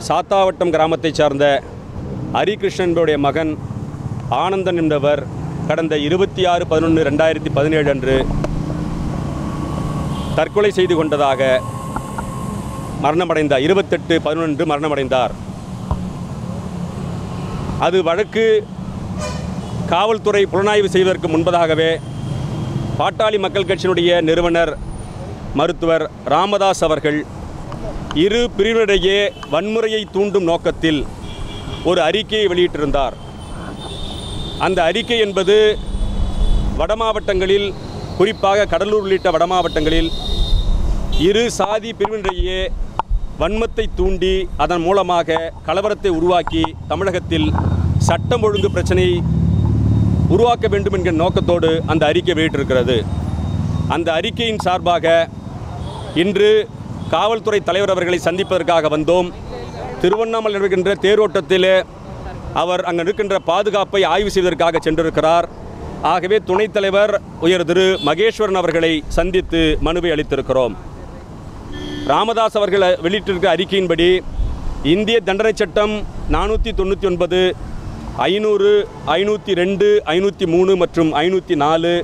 சாத்தாவட்டம் கிராமத்தைச் சார்ந்த ஹரிகிருஷ்ணன் என்பவருடைய மகன் ஆனந்தன் என்பவர் கடந்த இருபத்தி ஆறு பதினொன்று ரெண்டாயிரத்தி பதினேழு அன்று தற்கொலை செய்து கொண்டதாக மரணமடைந்தார் இருபத்தெட்டு பதினொன்று மரணமடைந்தார் அது வழக்கு காவல்துறை புலனாய்வு செய்வதற்கு முன்பதாகவே பாட்டாளி மக்கள் கட்சியினுடைய நிறுவனர் மருத்துவர் ராமதாஸ் அவர்கள் இரு பிரிவினரிடையே வன்முறையை தூண்டும் நோக்கத்தில் ஒரு அறிக்கையை வெளியிட்டிருந்தார் அந்த அறிக்கை என்பது வடமாவட்டங்களில் குறிப்பாக கடலூர் உள்ளிட்ட வடமாவட்டங்களில் இரு சாதி பிரிவினரிடையே வன்மத்தை தூண்டி அதன் மூலமாக கலவரத்தை உருவாக்கி தமிழகத்தில் சட்டம் ஒழுங்கு பிரச்சனையை உருவாக்க வேண்டும் என்கிற நோக்கத்தோடு அந்த அறிக்கை வெளியிட்டிருக்கிறது அந்த அறிக்கையின் சார்பாக இன்று காவல்துறை தலைவர் அவர்களை சந்திப்பதற்காக வந்தோம் திருவண்ணாமலை இருக்கின்ற தேரோட்டத்திலே அவர் அங்கே இருக்கின்ற பாதுகாப்பை ஆய்வு செய்வதற்காக சென்றிருக்கிறார் ஆகவே துணைத் தலைவர் உயர் திரு மகேஸ்வரன் அவர்களை சந்தித்து மனுவை அளித்திருக்கிறோம் ராமதாஸ் அவர்கள் வெளியிட்டிருக்கிற அறிக்கையின்படி இந்திய தண்டனை சட்டம் நானூற்றி தொண்ணூற்றி ஒன்பது ஐநூறு ஐநூற்றி ரெண்டு ஐநூற்றி மூணு மற்றும் ஐநூற்றி நாலு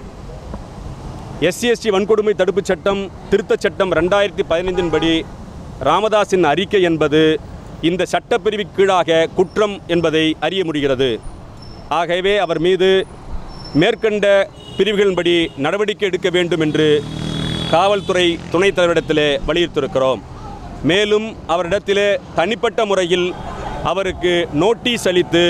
எஸ்சி எஸ்டி வன்கொடுமை தடுப்புச் சட்டம் திருத்தச் சட்டம் ரெண்டாயிரத்தி பதினைந்தின் படி ராமதாஸின் அறிக்கை என்பது இந்த சட்டப்பிரிவு கீழாக குற்றம் என்பதை அறிய முடிகிறது ஆகவே அவர் மீது மேற்கண்ட பிரிவுகளின்படி நடவடிக்கை எடுக்க வேண்டும் என்று காவல்துறை துணைத் தலைவரிடத்திலே வலியுறுத்தியிருக்கிறோம் மேலும் அவரிடத்திலே தனிப்பட்ட முறையில் அவருக்கு நோட்டீஸ் அளித்து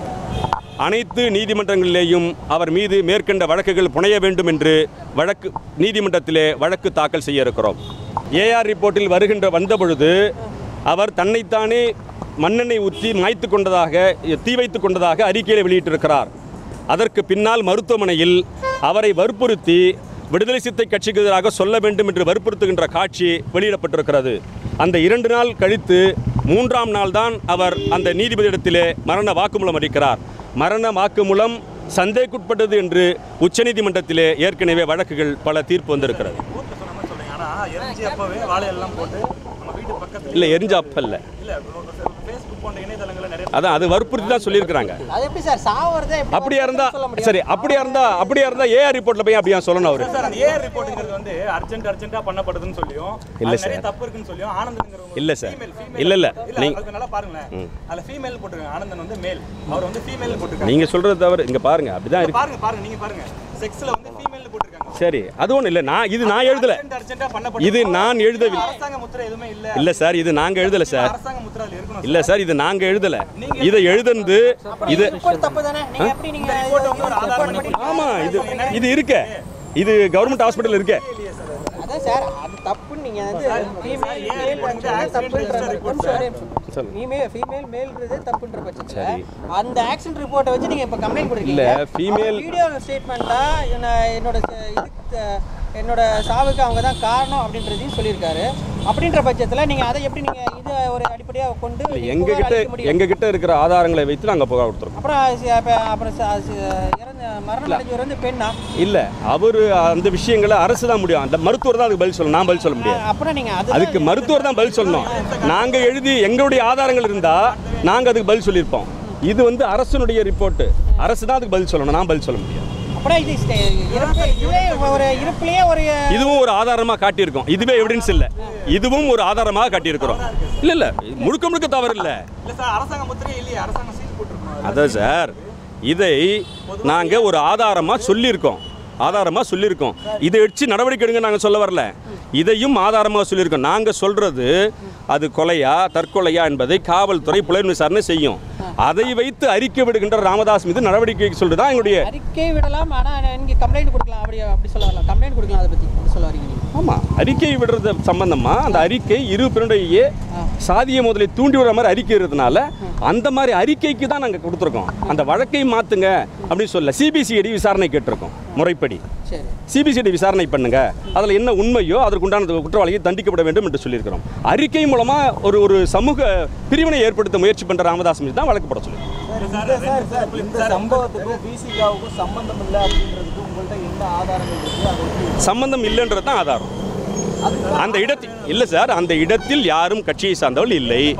அனைத்து நீதிமன்றங்களிலேயும் அவர் மீது மேற்கண்ட வழக்குகள் புனைய வேண்டும் என்று வழக்கு நீதிமன்றத்திலே வழக்கு தாக்கல் செய்ய இருக்கிறோம் ஏஆர் ரிப்போர்ட்டில் வருகின்ற வந்தபொழுது அவர் தன்னைத்தானே மண்ணெண்ணெய் ஊற்றி மாய்த்து கொண்டதாக தீ வைத்து கொண்டதாக அறிக்கையில் வெளியிட்டிருக்கிறார் அதற்கு பின்னால் மருத்துவமனையில் அவரை வற்புறுத்தி விடுதலை சித்தை கட்சிக்கு எதிராக சொல்ல வேண்டும் என்று வற்புறுத்துகின்ற காட்சி வெளியிடப்பட்டிருக்கிறது அந்த இரண்டு நாள் கழித்து மூன்றாம் நாள் தான் அவர் அந்த நீதிபதியிடத்திலே மரண வாக்குமூலம் அளிக்கிறார் மரண வாக்குமூலம் சந்தேகக்குட்பட்டது என்று உச்சநீதிமன்றத்திலே ஏற்கனவே வழக்குகள் பல தீர்ப்பு வந்திருக்கிறது ஊர்ல சொன்ன மாதிரி சொல்றீங்க ஆனா எரிஞ்சு அப்பவே வாழையெல்லாம் போட்டு நம்ம வீட்டு பக்கத்துல இல்லை எரிஞ்ச அப்பல்ல இல்ல ஃபேஸ்புக் போன்ற இணையதளங்கள்ல நிறைய அதான் அது வற்புறுத்தி தான் சொல்லியிருக்கிறாங்க அது எப்படி சார் சாவறதே எப்படி அப்படியா இருந்தா சொல்ல முடியாது? சரி அப்படியா இருந்தா அப்படியா இருந்தா ஏஆர் ரிப்போர்ட்ல போய் அப்படியா சொல்லணும் அவரு சார் அந்த ஏஆர் ரிப்போர்ட்டுங்கிறது வந்து அர்ஜென்ட் அர்ஜென்ட்டா பண்ணப்படுதுன்னு சொல்லியும் இல்ல அது நிறைய சார். தப்பு இருக்குன்னு சொல்லியும் ஆனந்தங்கிறவங்க இல்ல சார். female, female. இல்ல, இல்ல. இல்ல நீங்க- அதுக்கு நல்லா பாருங்களேன் அதுல ஃபீமேல் போட்டுருக்காங்க ஆனந்தன் வந்து மேல் அவர் வந்து ஃபீமேல் போட்டுருக்காங்க நீங்க சொல்றது தவிர இங்க பாருங்க அப்படிதான் இருக்கு பாருங்க பாருங்க நீங்க பாருங்க செக்ஸ்ல வந்து ஃபீமேல் போட்டுருக்காங்க சரி அது ஒன்றும் இல்லை நான் இது நான் எழுதல அர்ஜென்ட் அர்ஜென்ட்டா பண்ணப்படும் இது நான் எழுதவில்லை அரசாங்க முத்திரை எதுவுமே இல்ல இல்ல சார் இது நாங்க எழுதல சார் அரசாங்க முத்திரை அதுல இருக்கணும் இல்ல சார் இது நாங்க எழுதல இதை எழுதுனது இது ரிப்போர்ட் தப்பு தானே நீங்க எப்படி நீங்க ரிப்போர்ட் வந்து ஒரு ஆதாரம் report பண்ணி ஆமா இது இது இருக்க இது கவர்மெண்ட் ஹாஸ்பிட்டல் இருக்க அதான் சார் அது தப்புன்னு நீங்க வந்து ஃபீமேல் ஏன் மேல் report வந்து ஆக்சுவலி accident தப்புன்ற register report பட்சத்தில் ஃபீமேல் ஃபீமேல் மேல்ன்றதே தப்புன்ற பட்சத்தில் அந்த ஆக்சிடென்ட் ரிப்போர்ட்டை வச்சு நீங்க இப்போ கம்ப்ளைண்ட் கொடுக்கீங்க இல்ல, female- வீடியோ ஸ்டேட்மெண்ட்டா என்ன என்னோட ச- இதுக்கு என்னோட சாவுக்கு அவங்க தான் காரணம் அப்படின்றதையும் சொல்லியிருக்காரு அப்படின்ற பட்சத்தில் நீங்கள் அதை எப்படி நீங்கள் இதை ஒரு அடிப்படையாக கொண்டு நீங்க எங்க புகார் கிட்ட அளிக்க முடியும்? எங்க கிட்ட இருக்கிற ஆதாரங்களை வைத்து நாங்க புகார் கொடுத்துருக்கோம் அப்புறம் சி- அப்ப- அப்புறம் ச- சி- இறந்த மரணம் அடைஞ்சவர் வந்து பெண்ணா இல்ல அவரு அந்த விஷயங்களை அரசு தான் முடியும் அந்த மருத்துவர் தான் அதுக்கு பதில் சொல்லணும் நான் பதில் சொல்ல முடியாது அப்புறம் நீங்கள் அது அதுக்கு மருத்துவர் தான் பதில் சொல்லணும் நாங்க எழுதி எங்களுடைய ஆதாரங்கள் இருந்தா நாங்க அதுக்கு பதில் சொல்லியிருப்போம் இது வந்து அரசனுடைய ரிப்போர்ட் அரசு தான் அதுக்கு பதில் சொல்லணும் நான் பதில் சொல்ல முடியாது அப்புறம் இது ஸ்டே- இறப்பு இதுவே ஒரு இருப்புலயே ஒரு இதுவும் ஒரு ஆதாரமா காட்டியிருக்கோம் இதுவே எவிடன்ஸ் இல்ல இதுவும் ஒரு ஆதாரமாக காட்டியிருக்கிறோம் இல்ல இல்ல முழுக்க முழுக்க தவறு இல்ல இல்ல சார் அரசாங்க முத்திரையே இல்லையே அரசாங்கம் சீல் போட்டிருக்கோம் அதான் சார் இதை நாங்க ஒரு ஆதாரமா சொல்லியிருக்கோம் ஆதாரமா சொல்லியிருக்கோம் இதை வச்சு நடவடிக்கை எடுங்க நாங்க சொல்ல வரல இதையும் ஆதாரமாக சொல்லியிருக்கோம் நாங்க சொல்றது அது கொலையா தற்கொலையா என்பதை காவல்துறை புலன் விசாரணை செய்யும் அதை வைத்து அறிக்கை விடுகின்ற ராமதாஸ் மீது நடவடிக்கை சொல்றது தான் எங்களுடைய அறிக்கை விடலாம் ஆனா நீங்க கம்ப்ளைண்ட் கொடுக்கலாம் அப்படி அப்படி சொல்ல வரலாம் கம்ப்ளைண்ட் கொடுக்கலாம் அதை பத்தி அப்படி சொல்ல வரீங்க நீங்க ஆமா அறிக்கை விடுறது சம்பந்தமா அந்த அறிக்கை இரு பிரிவினையே சாதிய முதலை தூண்டி விடுற மாதிரி அறிக்கை இருக்கிறதுனால அந்த மாதிரி அறிக்கைக்கு தான் நாங்கள் கொடுத்துருக்கோம் அந்த வழக்கை மாத்துங்க அப்படின்னு சொல்ல சிபிசிஐடி விசாரணை கேட்டிருக்கோம் முறைப்படி சரி சிபிசிஐடி விசாரணை பண்ணுங்க அதில் என்ன உண்மையோ அதற்குண்டான குற்றவாளியை தண்டிக்கப்பட வேண்டும் என்று சொல்லியிருக்கிறோம் அறிக்கை மூலமா ஒரு ஒரு சமூக பிரிவினை ஏற்படுத்த முயற்சி பண்ற ராமதாஸ் மீது தான் வழக்கு போட சொல்லி சார் சார் சார் இந்த சம்பவத்துக்கும் பிசிகாவுக்கும் சம்பந்தம் இல்லை அப்படின்றதுக்கு உங்கள்கிட்ட என்ன ஆதாரங்கள் இருக்கு அதை எப்படி சம்பந்தம் இல்லைன்றது தான் ஆதாரம் அந்த இடத்தில் இல்லை சார் அந்த இடத்தில் யாரும் கட்சியை சார்ந்தவர்கள் இல்லை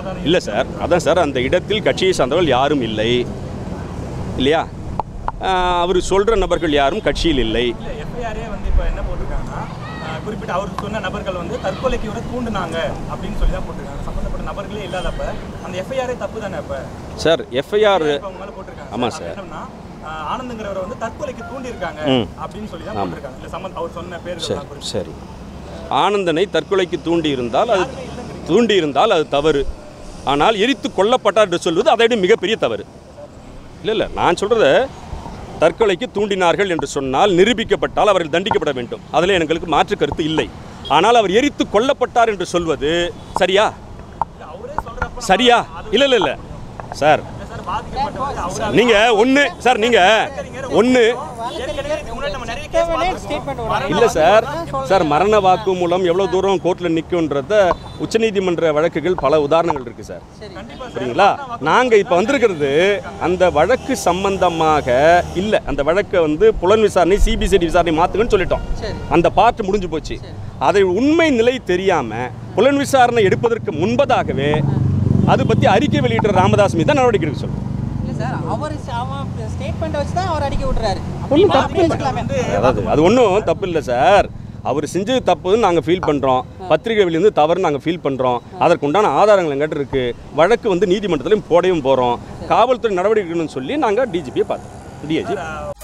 ஆதாரம் இல்லை சார் அதான் சார் அந்த இடத்தில் கட்சியை சார்ந்தவர்கள் யாரும் இல்லை இல்லையா அவர் சொல்கிற நபர்கள் யாரும் கட்சியில் இல்லை இல்ல எஃப்ஐஆரே வந்து இப்போ என்ன போட்டிருக்காங்கன்னா ஆஹ், குறிப்பிட்ட அவர் சொன்ன நபர்கள் வந்து தற்கொலைக்கு வர தூண்டுனாங்க அப்படின்னு சொல்லி தான் போட்டிருக்காங்க சம்மந்தப்பட்ட நபர்களே இல்லாதப்ப அந்த எஃப்ஐஆரே தப்பு தானே இப்போ சார் எஃப்ஐஆர் இப்போ அவங்க மேல போட்டிருக்காங்க ஆமா அது சார். என்னன்னா ஆஹ், ஆனந்துங்கிறவரை வந்து தற்கொலைக்கு தூண்டி இருக்காங்க ம். அப்படின்னு சொல்லி தான் போட்டிருக்காங்க இல்ல சம்மந்த அவர் சொன்ன பேர்கள் சரி எல்லாம் குறிப்பிட்டு. சரி ஆனந்தனை தற்கொலைக்கு தூண்டி இருந்தால் அது தூண்டி இருந்தால் அது தவறு ஆனால் எரித்து கொல்லப்பட்டார் என்று சொல்வது அதை விட மிகப்பெரிய தவறு இல்லை இல்லை நான் சொல்கிறத தற்கொலைக்கு தூண்டினார்கள் என்று சொன்னால் நிரூபிக்கப்பட்டால் அவர்கள் தண்டிக்கப்பட வேண்டும் அதில் எங்களுக்கு மாற்று கருத்து இல்லை ஆனால் அவர் எரித்து கொல்லப்பட்டார் என்று சொல்வது சரியா அவரே சொல்றப்ப சரியா இல்லை இல்லை இல்லை சார் இல்ல சார் பாதிக்கப்பட்டவர் அவர் நீங்கள் ஒன்று சார் நீங்கள் ஒன்று ஏற்கனவே இதுக்கு முன்னாடி நம்ம நிறைய கேஸ் தேவையான ஸ்டேட்மெண்ட் விடுறாங்க இல்லை சார் சார் மரண வாக்கு மூலம் எவ்வளோ தூரம் கோர்ட்டில் நிற்கும்ன்றத உச்சநீதிமன்ற வழக்குகள் பல உதாரணங்கள் இருக்குது சார் கண்டிப்பா சார் சரிங்களா நாங்கள் இப்போ வந்திருக்கிறது அந்த வழக்கு சம்பந்தமாக இல்லை அந்த வழக்கை வந்து புலன் விசாரணை சிபிசிடி விசாரணை மாற்றுங்கன்னு சொல்லிட்டோம் சரி அந்த பார்ட் முடிஞ்சு போச்சு அதை உண்மை நிலை தெரியாமல் புலன் விசாரணை எடுப்பதற்கு முன்பதாகவே அது பற்றி அறிக்கை வெளியிட்ட ராமதாஸ் மீது தான் நடவடிக்கை எடுக்க சொல்லுங்கள் இல்லை சார் அவர் அவன் ஸ்டேட்மெண்ட்டை வச்சு தான் அவர் அடிக்க விட்டுறாரு ஒன்றும் அப்படி வச்சுக்கலாமே அதாவது அது ஒன்றும் தப்பு இல்லை சார் அவர் செஞ்சது தப்புன்னு நாங்கள் ஃபீல் பண்ணுறோம் பத்திரிகை வெளியிருந்து தவறுன்னு நாங்கள் ஃபீல் பண்ணுறோம் அதற்குண்டான ஆதாரங்கள் எங்கிட்ட இருக்குது வழக்கு வந்து நீதிமன்றத்திலையும் போடையும் போகிறோம் காவல்துறை நடவடிக்கை எடுக்கணும்னு சொல்லி நாங்கள் டிஜிபியை பார்த்தோம் டிஐஜி